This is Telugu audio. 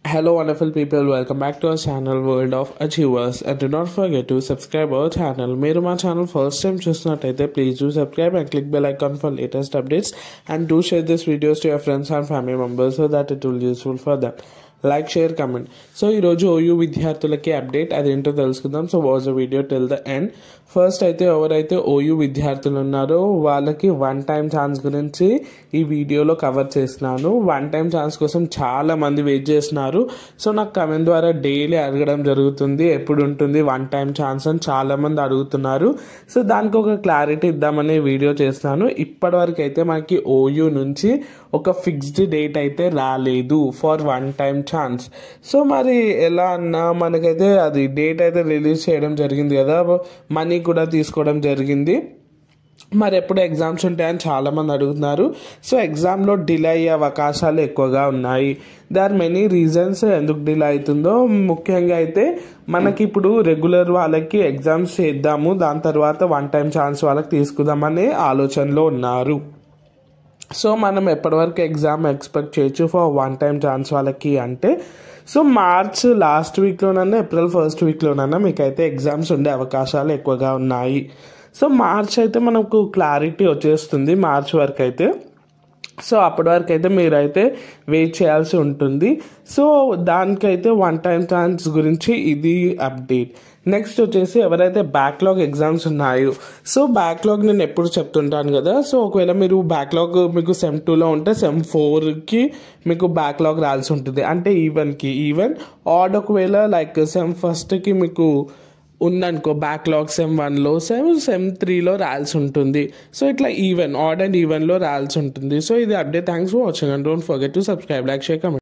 Hello, wonderful people. Welcome back to our channel, World of Achievers. And do not forget to subscribe our channel. మీరు మా ఛానల్ ఫస్ట్ టైం చూసినట్టయితే please do subscribe and click bell icon for latest updates and do share this videos to your friends and family members so that it will useful for them like share comment so ఈరోజు ఓయూ విద్యార్థులకి అప్డేట్ అదేంటో తెలుసుకుందాం so was a video till the end first అయితే ఎవరైతే ఓయూ విద్యార్థులు ఉన్నారో వాళ్ళకి వన్ టైం ఛాన్స్ గురించి ఈ వీడియోలో కవర్ చేస్తున్నాను వన్ టైం ఛాన్స్ కోసం చాలా మంది వెయిట్ చేస్తున్నారు సో నాకు కమెంట్ ద్వారా డైలీ అడగడం జరుగుతుంది ఎప్పుడు ఉంటుంది వన్ టైం ఛాన్స్ అని చాలా మంది అడుగుతున్నారు సో దానికి ఒక క్లారిటీ ఇద్దామని వీడియో చేస్తున్నాను ఇప్పటివరకు అయితే మనకి ఓయూ నుంచి ఒక ఫిక్స్డ్ డేట్ అయితే రాలేదు for one time chance so మరి ఎలా అన్నా మనకైతే అది డేట్ అయితే రిలీజ్ చేయడం జరిగింది కదా మనీ కూడా తీసుకోవడం జరిగింది మరి ఎప్పుడు ఎగ్జామ్స్ ఉంటాయని చాలామంది అడుగుతున్నారు సో ఎగ్జామ్లో డిలే అయ్యే అవకాశాలు ఎక్కువగా ఉన్నాయి దే ఆర్ మెనీ రీజన్స్ ఎందుకు డిలే అవుతుందో ముఖ్యంగా అయితే మనకి ఇప్పుడు రెగ్యులర్ వాళ్ళకి ఎగ్జామ్స్ చేద్దాము దాని తర్వాత వన్ టైం ఛాన్స్ వాళ్ళకి తీసుకుందామనే ఆలోచనలో ఉన్నారు సో మనం ఎప్పటివరకు ఎగ్జామ్ ఎక్స్పెక్ట్ చేయొచ్చు ఫర్ వన్ టైం ఛాన్స్ వాళ్ళకి అంటే సో మార్చ్ లాస్ట్ వీక్లోనన్నా ఏప్రిల్ ఫస్ట్ వీక్లోనన్నా మీకైతే ఎగ్జామ్స్ ఉండే అవకాశాలు ఎక్కువగా ఉన్నాయి సో మార్చ్ అయితే మనకు క్లారిటీ వచ్చేస్తుంది మార్చ్ వరకు అయితే సో అప్పటి వరకు అయితే మీరైతే వెయిట్ చేయాల్సి ఉంటుంది సో దానికైతే వన్ టైం ఛాన్స్ గురించి ఇది అప్డేట్ నెక్స్ట్ వచ్చేసి ఎవరైతే బ్యాక్లాగ్ ఎగ్జామ్స్ ఉన్నాయో సో బ్యాక్లాగ్ నేను ఎప్పుడు చెప్తుంటాను కదా సో ఒకవేళ మీరు బ్యాక్లాగ్ మీకు సెమ్ టూలో ఉంటే సెమ్ ఫోర్కి మీకు బ్యాక్లాగ్ రాల్సి ఉంటుంది అంటే ఈవెన్కి ఈవెన్ ఆడ్ ఒకవేళ లైక్ సెమ్ ఫస్ట్కి మీకు ఉందనుకో బ్యాక్లాగ్ సెమ్ వన్లో సెమ్ సెమ్ త్రీలో రాయాల్సి ఉంటుంది సో ఇట్లా ఈవెన్ ఆడ్ అండ్ ఈవెన్లో రాయాల్సి ఉంటుంది సో ఇది update thanks for watching and don't forget to subscribe like share comment